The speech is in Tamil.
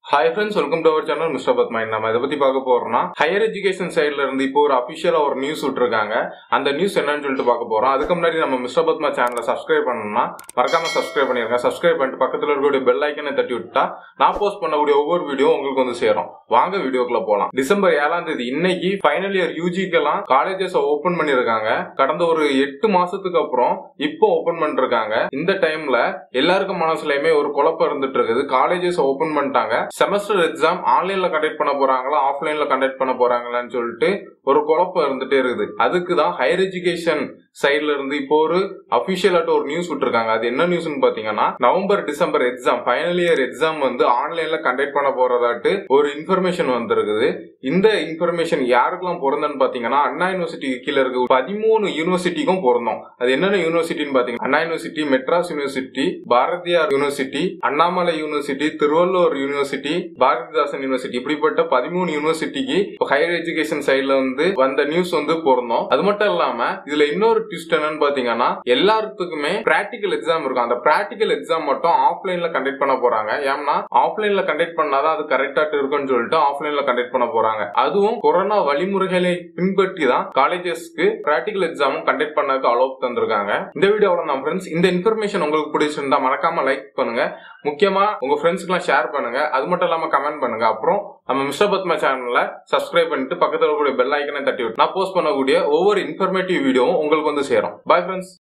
hi friends welcome to our channel mister பத் மைண்ட் நம்ம இதை பத்தி பார்க்க போறோம்னா ஹையர் எஜுகேஷன் சைட்ல இருந்து இப்போ ஒரு அபிஷியலா ஒரு நியூஸ் விட்டுருக்காங்க அந்த நியூஸ் என்னன்னு சொல்லிட்டு பார்க்க போறோம் அதுக்கு முன்னாடி நம்ம மிஸ்டர் பத்மா சேனலை சப்ஸ்கிரைப் பண்ணணும்னா மறக்காம சப்ஸ்கிரைப் பண்ணிருங்க சப்ஸ்கிரைப் பண்ணிட்டு பக்கத்துல இருக்கக்கூடிய பெல் ஐக்கனை தட்டி விட்டா நான் போஸ்ட் பண்ணக்கூடிய ஒவ்வொரு வீடியோ உங்களுக்கு வந்து சேரும் வாங்க வீடியோக்குள்ள போலாம் டிசம்பர் ஏழாம் தேதி இன்னைக்கு ஃபைனல் இயர் யூஜிக்கெல்லாம் காலேஜஸ் ஓபன் பண்ணிருக்காங்க கடந்த ஒரு எட்டு மாசத்துக்கு அப்புறம் இப்போ ஓபன் பண்ணிருக்காங்க இந்த டைம்ல எல்லாருக்கும் மனசுலயுமே ஒரு குழப்பம் இருந்துட்டு இருக்குது காலேஜஸ் ஓபன் பண்ணிட்டாங்க செமஸ்டர் எக்ஸாம் ஆன்லைன்ல கண்டக்ட் பண்ண போறாங்களா ஆஃப்லைன்ல கண்டக்ட் பண்ண போறாங்களான்னு சொல்லிட்டு ஒரு குழப்பம் இருந்துட்டே இருக்குது அதுக்கு தான் ஹையர் எஜுகேஷன் சைட்ல இருந்து இப்போ ஒரு அபிஷியலாட்டு ஒரு நியூஸ் விட்டுருக்காங்க அது என்ன நியூஸ்னு பாத்தீங்கன்னா November December exam final year exam வந்து ஆன்லைன்ல கண்டக்ட் பண்ண போறதாட்டு ஒரு இன்ஃபர்மேஷன் வந்திருக்குது இந்த இன்ஃபர்மேஷன் யாருக்கெல்லாம் பொருந்தன்னு பாத்தீங்கன்னா அண்ணா யூனிவர்சிட்டி கீழே இருக்க பதிமூணு யூனிவர்சிட்டிக்கும் பொருந்தோம் அது என்னென்ன யூனிவர்சிட்டின்னு பாத்தீங்கன்னா Anna university Madras university Bharathiar university Annamalai university Thiruvallur university Bharathidasan university இப்படிப்பட்ட பதிமூணு யூனிவர்சிட்டிக்கு ஹையர் எஜுகேஷன் சைட்ல வந்து வந்த நியூஸ் வந்து பொருந்தோம் அது மட்டும் இல்லாம இதுல இன்னொரு ட்விஸ்ட் என்னன்னு பாத்தீங்கன்னா எல்லாத்துக்குமே பிராக்டிகல் எக்ஸாம் இருக்கும் அந்த பிராக்டிகல் எக்ஸாம் மட்டும் ஆஃப்லைன்ல கண்டக்ட் பண்ண போறாங்க ஏன்னா ஆஃப்லைன்ல கண்டக்ட் பண்ணாதான் அது கரெக்டாட்டு இருக்கும்னு சொல்லிட்டு ஆஃப்லைன்ல கண்டக்ட் பண்ண போறாங்க அதுவும் கொரோனா வழிமுறைகளை பின்பற்றி தான் காலேஜஸ்க்கு பிராக்டிகல் எக்ஸாமும் கண்டக்ட் பண்ணதுக்கு அலோவ் தந்திருக்காங்க இந்த வீடியோவில் நான் ஃப்ரெண்ட்ஸ் இந்த இன்ஃபர்மேஷன் உங்களுக்கு பிடிச்சிருந்தா மறக்காம லைக் பண்ணுங்க முக்கியமா உங்க ஃப்ரெண்ட்ஸ்க்குலாம் ஷேர் பண்ணுங்க அது மட்டும் இல்லாம கமெண்ட் பண்ணுங்க அப்புறம் நம்ம மிஸ்டர் பத்மா சேனல்ல சப்ஸ்கிரைப் பண்ணிட்டு பக்கத்துல இருக்கக்கூடிய பெல் ஐக்கனை தட்டி விட்டு நான் போஸ்ட் பண்ணக்கூடிய ஒவ்வொரு இன்ஃபர்மேட்டிவ் வீடியோவும் உங்களுக்கு வந்து சேரும் பை ஃப்ரெண்ட்ஸ்